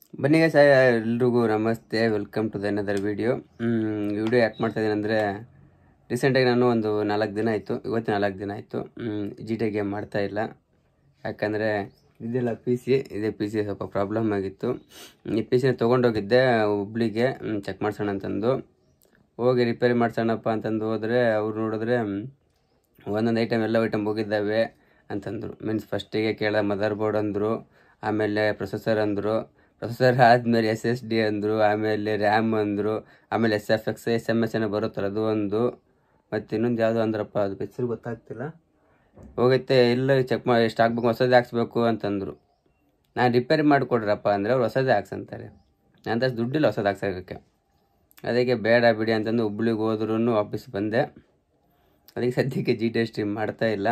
ಬನ್ನಿ ಸರ್ ಎಲ್ರಿಗೂ ನಮಸ್ತೆ welcome to the another video video ಯಾಕೆ ಮಾಡ್ತಾ ಇದ್ದೀನಿ ಅಂದರೆ ರೀಸೆಂಟಾಗಿ ನಾನು ಒಂದು ನಾಲ್ಕು ದಿನ ಆಯಿತು ಇವತ್ತು ನಾಲ್ಕು ದಿನ ಆಯಿತು ಜಿ ಟಿ ಗೇಮ್ ಮಾಡ್ತಾ ಇಲ್ಲ ಯಾಕಂದರೆ ಇದೆಲ್ಲ ಪಿ ಸಿ ಇದೇ ಪಿ ಸಿ ಸ್ವಲ್ಪ ಪ್ರಾಬ್ಲಮ್ ಆಗಿತ್ತು ಈ ಪಿ ಸಿನ ತೊಗೊಂಡೋಗಿದ್ದೆ ಹುಬ್ಳಿಗೆ ಚೆಕ್ ಮಾಡ್ಸೋಣ ಅಂತಂದು ಹೋಗಿ ರಿಪೇರಿ ಮಾಡ್ಸೋಣಪ್ಪ ಅಂತಂದು ಹೋದರೆ ಅವ್ರು ನೋಡಿದ್ರೆ ಒಂದೊಂದು ಐಟಮ್ ಎಲ್ಲ ಐಟಮ್ ಹೋಗಿದ್ದಾವೆ ಅಂತಂದರು ಮೀನ್ಸ್ ಫಸ್ಟಿಗೆ ಕೇಳ ಮದರ್ ಬೋರ್ಡ್ ಅಂದರು ಆಮೇಲೆ ಪ್ರೊಸೆಸರ್ ಅಂದರು ಪ್ರೊಸೆಸರ್ ಆದಮೇಲೆ ಎಸ್ ಎಸ್ ಡಿ ಅಂದರು ಆಮೇಲೆ ರ್ಯಾಮ್ ಅಂದರು ಆಮೇಲೆ S F X S M S ಏನೋ ಬರುತ್ತಲ್ಲ ಅದು ಒಂದು ಮತ್ತು ಇನ್ನೊಂದು ಯಾವುದೋ ಅಂದ್ರಪ್ಪ ಅದು ಹೆಸರು ಗೊತ್ತಾಗ್ತಿಲ್ಲ ಹೋಗೈತೆ ಇಲ್ಲ ಚೆಕ್ ಮಾಡಿ ಎಷ್ಟು ಹಾಕ್ಬೇಕು ಹೊಸದೇ ಹಾಕ್ಸ್ಬೇಕು ಅಂತಂದರು ನಾನು ರಿಪೇರಿ ಮಾಡಿಕೊಡ್ರಪ್ಪ ಅಂದರೆ ಅವ್ರು ಹೊಸದೇ ಹಾಕ್ಸಂತಾರೆ ನಂತರ ದುಡ್ಡಿಲ್ಲ ಹೊಸದು ಹಾಕ್ಸೋಕ್ಕೆ ಅದಕ್ಕೆ ಬೇಡ ಬಿಡಿ ಅಂತಂದು ಹುಬ್ಳಿಗೆ ಹೋದ್ರೂ ವಾಪಸ್ ಬಂದೆ ಅದಕ್ಕೆ ಸದ್ಯಕ್ಕೆ ಜಿ ಟಿ ಸ್ಟ್ರೀಮ್ ಮಾಡ್ತಾ ಇಲ್ಲ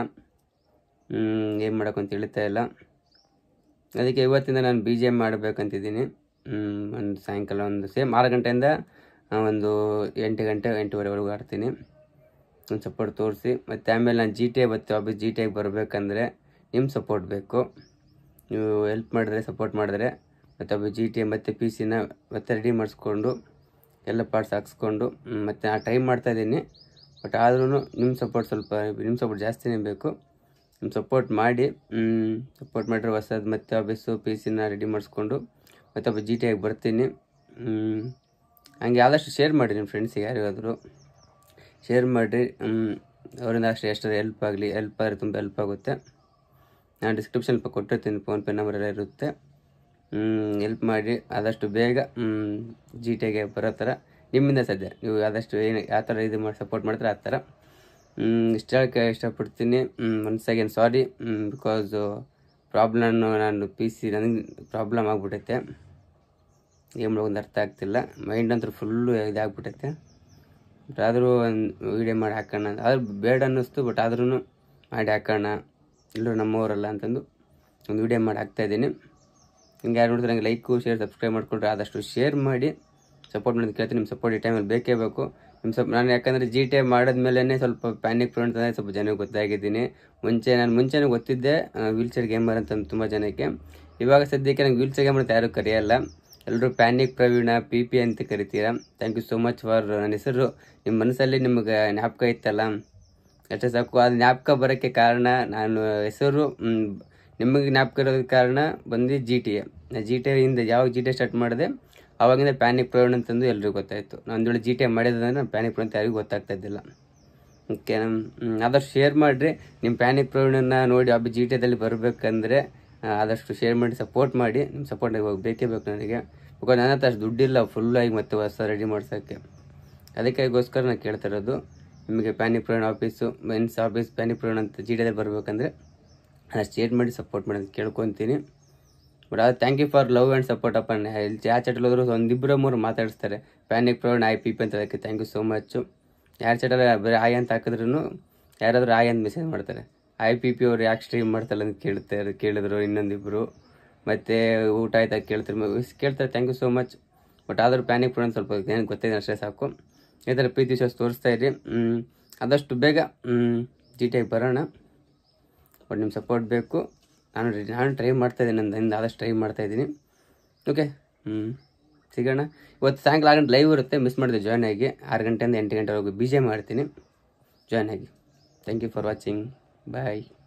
ಏನು ಮಾಡೋಕ್ಕಂತ ತಿಳಿತಾ ಇಲ್ಲ ಅದಕ್ಕೆ ಇವತ್ತಿಂದ ನಾನು ಬಿ ಜಿ ಎಮ್ ಮಾಡಬೇಕಂತಿದ್ದೀನಿ ಒಂದು ಸಾಯಂಕಾಲ ಒಂದು ಸೇಮ್ ಆರು ಗಂಟೆಯಿಂದ ಆ, ಒಂದು ಎಂಟು ಗಂಟೆ ಎಂಟೂವರೆವರೆಗೂ ಆಡ್ತೀನಿ ಒಂದು ಸಪೋರ್ಟ್ ತೋರಿಸಿ ಮತ್ತು ಆಮೇಲೆ ನಾನು ಜಿ ಟಿ ಐ ಬರ್ತೀವಿ ವಾಪಸ್ ಜಿ ಟಿ ಐಗೆ ಬರಬೇಕಂದ್ರೆ ನಿಮ್ಮ ಸಪೋರ್ಟ್ ಬೇಕು ನೀವು ಹೆಲ್ಪ್ ಮಾಡಿದ್ರೆ ಸಪೋರ್ಟ್ ಮಾಡಿದ್ರೆ ಮತ್ತು ಒಬ್ಬ ಜಿ ಟಿ ಐ ಮತ್ತು ಪಿ ಸಿನ ಮತ್ತೆ ರೆಡಿ ಮಾಡಿಸ್ಕೊಂಡು ಎಲ್ಲ ಪಾರ್ಟ್ಸ್ ಹಾಕ್ಸ್ಕೊಂಡು ಮ್, ಮತ್ತು ನಾನು ಟ್ರೈ ಮಾಡ್ತಾಯಿದ್ದೀನಿ ಬಟ್ ಆದ್ರೂ ನಿಮ್ಮ ಸಪೋರ್ಟ್ ಸ್ವಲ್ಪ ನಿಮ್ಮ ಸಪೋರ್ಟ್ ಜಾಸ್ತಿನೇ ಬೇಕು ನಿಮ್ಮ ಸಪೋರ್ಟ್ ಮಾಡಿ ಸಪೋರ್ಟ್ ಮಾಡಿದ್ರೆ ಹೊಸದು ಮತ್ತೆ ವಾಪಸ್ಸು ಪಿ ಸಿನ ರೆಡಿ ಮಾಡಿಸ್ಕೊಂಡು ಮತ್ತೆ ಒಬ್ಬ ಜಿ ಟಿ ಐಗೆ ಬರ್ತೀನಿ ಮ್, ಹಂಗೆ ಆದಷ್ಟು ಶೇರ್ ಮಾಡಿ ನಿಮ್ಮ ಫ್ರೆಂಡ್ಸಿಗೆ ಯಾರಿಗಾದರೂ ಶೇರ್ ಮಾಡಿರಿ ಅವರಿಂದ ಅಷ್ಟು ಎಷ್ಟು ಹೆಲ್ಪ್ ಆಗಲಿ ಹೆಲ್ಪ್ ಆದರೆ ತುಂಬ ಹೆಲ್ಪ್ ಆಗುತ್ತೆ ನಾನು ಡಿಸ್ಕ್ರಿಪ್ಷನ್ ಕೊಟ್ಟಿರ್ತೀನಿ ಫೋನ್ಪೇ ನಂಬರ್ ಎಲ್ಲ ಇರುತ್ತೆ ಹೆಲ್ಪ್ ಮಾಡಿ ಆದಷ್ಟು ಬೇಗ ಜಿ ಟಿಗೆ ಬರೋ ಥರ ನಿಮ್ಮಿಂದ ಸದ್ಯ ನೀವು ಆದಷ್ಟು ಏನು ಯಾವ ಥರ ಇದು ಮಾಡಿ ಸಪೋರ್ಟ್ ಮಾಡ್ತಾರೆ ಆ ಥರ ಇಷ್ಟು ಹೇಳೋಕ್ಕೆ ಇಷ್ಟಪಡ್ತೀನಿ once again sorry because problem ನಾನು ಪಿ ಸಿ ನನಗೆ ಪ್ರಾಬ್ಲಮ್ ಆಗಿಬಿಟ್ಟೈತೆ ಏನು ಮಾಡೋದು ಅರ್ಥ ಆಗ್ತಿಲ್ಲ ಮೈಂಡ್ ಅಂತೂ ಫುಲ್ಲು ಇದಾಗ್ಬಿಟ್ಟೈತೆ ಬಟ್ ಆದರೂ ಒಂದು ವೀಡಿಯೋ ಮಾಡಿ ಹಾಕೋಣ ಆದ್ರೂ ಬೇಡ ಅನ್ನಿಸ್ತು ಬಟ್ ಆದ್ರೂ ಮಾಡಿ ಹಾಕೋಣ ಎಲ್ಲರೂ ನಮ್ಮವರಲ್ಲ ಅಂತಂದು ಒಂದು ವೀಡಿಯೋ ಮಾಡಿ ಹಾಕ್ತಾಯಿದ್ದೀನಿ ಹಿಂಗೆ ಯಾರು ನೋಡಿದ್ರೆ ನಂಗೆ ಲೈಕು ಶೇರ್ ಸಬ್ಸ್ಕ್ರೈಬ್ ಮಾಡಿಕೊಂಡ್ರೆ ಆದಷ್ಟು ಶೇರ್ ಮಾಡಿ ಸಪೋರ್ಟ್ ಮಾಡೋದು ಕೇಳ್ತೀನಿ ನಿಮ್ಮ ಸಪೋರ್ಟ್ ಈ ಟೈಮಲ್ಲಿ ಬೇಕೇ ಬೇಕು ನಿಮ್ಮ ಸಪ್ ನಾನು ಯಾಕಂದರೆ ಜಿ ಟಿ ಮಾಡಿದ್ಮೇಲೆ ಸ್ವಲ್ಪ ಪ್ಯಾನಿಕ್ ಫ್ರೆಂಡ್ ಅಂದರೆ ಸ್ವಲ್ಪ ಜನಕ್ಕೆ ಗೊತ್ತಾಗಿದ್ದೀನಿ ಮುಂಚೆ ನಾನು ಮುಂಚೆನೇ ಗೊತ್ತಿದ್ದೆ ವೀಲ್ ಚೇರ್ ಗೇಮರ್ ಅಂತ ತುಂಬ ಜನಕ್ಕೆ ಇವಾಗ ಸದ್ಯಕ್ಕೆ ನಂಗೆ ವೀಲ್ ಚೇರ್ ಗೇಮರ್ ಅಂತ ಯಾರೂ ಕರೆಯಲ್ಲ ಎಲ್ಲರೂ ಪ್ಯಾನಿಕ್ ಪ್ರವೀಣ ಪಿ ಪಿ ಅಂತ ಕರಿತೀರಾ thank you so much for ನನ್ನ ಹೆಸರು ನಿಮ್ಮ ಮನಸ್ಸಲ್ಲಿ ನಿಮಗೆ ಜ್ಞಾಪಕ ಇತ್ತಲ್ಲ ಅಷ್ಟೇ ಸಾಕು ಅದು ಜ್ಞಾಪಕ ಬರೋಕ್ಕೆ ಕಾರಣ ನಾನು ಹೆಸರು ಮ್, ನಿಮಗೆ ಜ್ಞಾಪಕ ಇರೋದಕ್ಕೆ ಕಾರಣ ಬಂದು G T A G T ಇಂದ ಯಾವಾಗ ಜಿ ಟಿ ಸ್ಟಾರ್ಟ್ ಮಾಡಿದೆ ಆವಾಗಿಂದ ಪ್ಯಾನಿಕ್ ಪ್ರವೀಣ್ ಅಂತಂದು ಎಲ್ರಿಗೂ ಗೊತ್ತಾಯಿತು ನಾನು ವೇಳೆ ಜಿ ಟಿ ಎ ಮಾಡಿದ್ರೆ ನಾನು ಪ್ಯಾನಿಕ್ ಪ್ರವೀಣ್ ಅಂತ ಯಾರಿಗೂ ಗೊತ್ತಾಗ್ತಾ ಇದ್ದಿಲ್ಲ ಓಕೆ ಆದಷ್ಟು ಶೇರ್ ಮಾಡಿರಿ ನಿಮ್ಮ ಪ್ಯಾನಿಕ್ ಪ್ರವೀಣನ್ನ ನೋಡಿ ಹಬ್ಬ ಜಿ ಟಿ ಎದಲ್ಲಿ ಬರಬೇಕಂದ್ರೆ ಆದಷ್ಟು ಶೇರ್ ಮಾಡಿ ಸಪೋರ್ಟ್ ಮಾಡಿ ನಿಮ್ಮ ಸಪೋರ್ಟ್ ಇವಾಗ ಬೇಕೇ ಬೇಕು ನನಗೆ ಬಿಕಾಸ್ ನನ್ನ ಹತ್ರ ಅಷ್ಟು ದುಡ್ಡಿಲ್ಲ ಫುಲ್ಲಾಗಿ ಮತ್ತೆ ಹೊಸ ರೆಡಿ ಮಾಡ್ಸೋಕ್ಕೆ ಅದಕ್ಕಾಗೋಸ್ಕರ ನಾನು ಕೇಳ್ತಾ ಇರೋದು ನಿಮಗೆ ಪ್ಯಾನಿಕ್ ಪ್ರವೀಣ್ ಆಫೀಸು ಮೆನ್ಸ್ ಆಫೀಸ್ ಪ್ಯಾನಿಕ್ ಪ್ರವೀಣ್ ಅಂತ ಜಿ ಟಿ ಎದಲ್ಲಿ ಬರಬೇಕಂದ್ರೆ ಅದಷ್ಟು ಶೇರ್ ಮಾಡಿ ಸಪೋರ್ಟ್ ಮಾಡಿ ಅಂತ ಕೇಳ್ಕೊತೀನಿ ಬಟ್ ಅದು thank you for love and support ಅಪ್ಪ ಇಲ್ಲಿ ಚಾ ಚಟಲ್ ಹೋದ್ರು ಒಂದಿಬ್ಬರು ಮೂರು ಮಾತಾಡಿಸ್ತಾರೆ panic Praveen I P P ಅಂತ ಅದಕ್ಕೆ ಥ್ಯಾಂಕ್ ಯು ಸೋ ಮಚ್ಚು ಯಾರ ಚಟಲ್ ಬರೀ ಆಯ್ ಅಂತ ಹಾಕಿದ್ರು ಯಾರಾದರೂ ಆಯ್ ಅಂತ ಮೆಸೇಜ್ ಮಾಡ್ತಾರೆ ಐ ಪಿ ಪಿ ಅವ್ರು ಯಾಕೆ ಸ್ಟ್ರೀಮ್ ಮಾಡ್ತಾರೆ ಅಂತ ಕೇಳ್ತಾರೆ ಕೇಳಿದ್ರು ಇನ್ನೊಂದಿಬ್ಬರು ಮತ್ತು ಊಟ ಆಯ್ತಾ ಕೇಳ್ತಾರೆ ಮ- ಕೇಳ್ತಾರೆ thank you so much but ಆದರೂ ಪ್ಯಾನಿಕ್ ಪ್ರವೀಣ್ ಸ್ವಲ್ಪ ಏನು ಗೊತ್ತಿದೆ ಅಷ್ಟೇ ಸಾಕು ಈ ಥರ ಪ್ರೀತಿ ವಿಶ್ವಾಸ ತೋರಿಸ್ತಾ ಇರಿ ಮ್, ಆದಷ್ಟು ಬೇಗ ಜಿ ಟಿ ಬರೋಣ ಬಟ್ ನಿಮ್ಮ ಸಪೋರ್ಟ್ ಬೇಕು ನಾನು ರೆಡಿ ನಾನು ಟ್ರೈ ಮಾಡ್ತಾ ಇದ್ದೀನಿ ನನ್ನಿಂದ ಆದಷ್ಟು ಟ್ರೈ ಮಾಡ್ತಾ ಇದ್ದೀನಿ ಓಕೆ ಹ್ಞೂ ಸಿಗೋಣ ಇವತ್ತು ಸಾಯಂಕಾಲ ಆರು ಗಂಟೆ ಲೈವ್ ಇರುತ್ತೆ ಮಿಸ್ ಮಾಡಿದೆ ಜಾಯ್ನ್ ಆಗಿ ಆರು ಗಂಟೆಯಿಂದ ಎಂಟು ಗಂಟೆವರೆಗೂ ಬಿ ಜೆ ಮಾಡ್ತೀನಿ ಜಾಯ್ನ್ ಆಗಿ thank you for watching bye